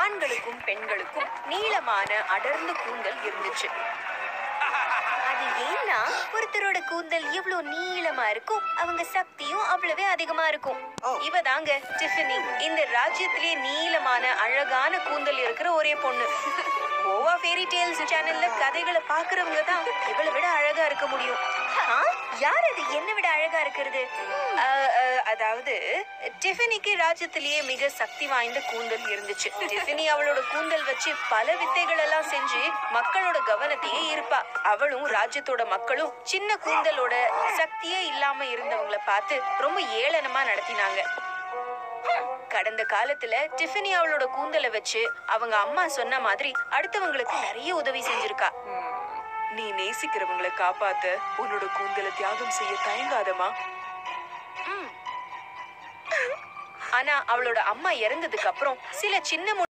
ஆண்களுக்கும் பெண்களுக்கும் நீளமான அடர்ந்த கூந்தல் இருந்துச்சு அது ஏன்னா ஒருத்தரோட கூந்தல் எவ்வளவு நீளமா இருக்கும் அவங்க சக்தியும் அவ்வளவே அதிகமா இருக்கும் ஓ. இவ தாங்க டிஃபனி இந்த ராஜ்யத்திலேயே நீளமான அழகான கூந்தல் இருக்கிற ஒரே பொண்ணு ஓவா ஃபேரி டேல்ஸ் சேனல்ல கதைகளை பாக்குறவங்க தான் இவளை விட அழகா இருக்க முடியும் ஆ? யார் அது என்ன விட அழகா இருக்கிறது அ, அ, அதாவது டிஃபனிக்கு ராஜ்யத்திலேயே மிக சக்தி வாய்ந்த கூந்தல் இருந்துச்சு டிஃபனி அவளோட கூந்தல் வச்சு பல வித்தைகள் எல்லாம் செஞ்சு மக்களோட கவனத்தையே ஈர்ப்பா அவளும் ராஜ்யத்தோட மக்களும் சின்ன கூந்தலோட சக்தியே இல்லாம இருந்தவங்கள பார்த்து ரொம்ப ஏளனமா நடத்தினாங்க கடந்த காலத்துல டிஃபனி அவளோட கூந்தலை வச்சு அவங்க அம்மா சொன்ன மாதிரி அடுத்தவங்களுக்கு நிறைய உதவி செஞ்சிருக்கா நீ நேசிக்கிறவங்களை காப்பாத்த உன்னோட கூந்தலை தியாகம் செய்ய தயங்காதமா ஆனா அவளோட அம்மா இறந்ததுக்கு அப்புறம் சில சின்ன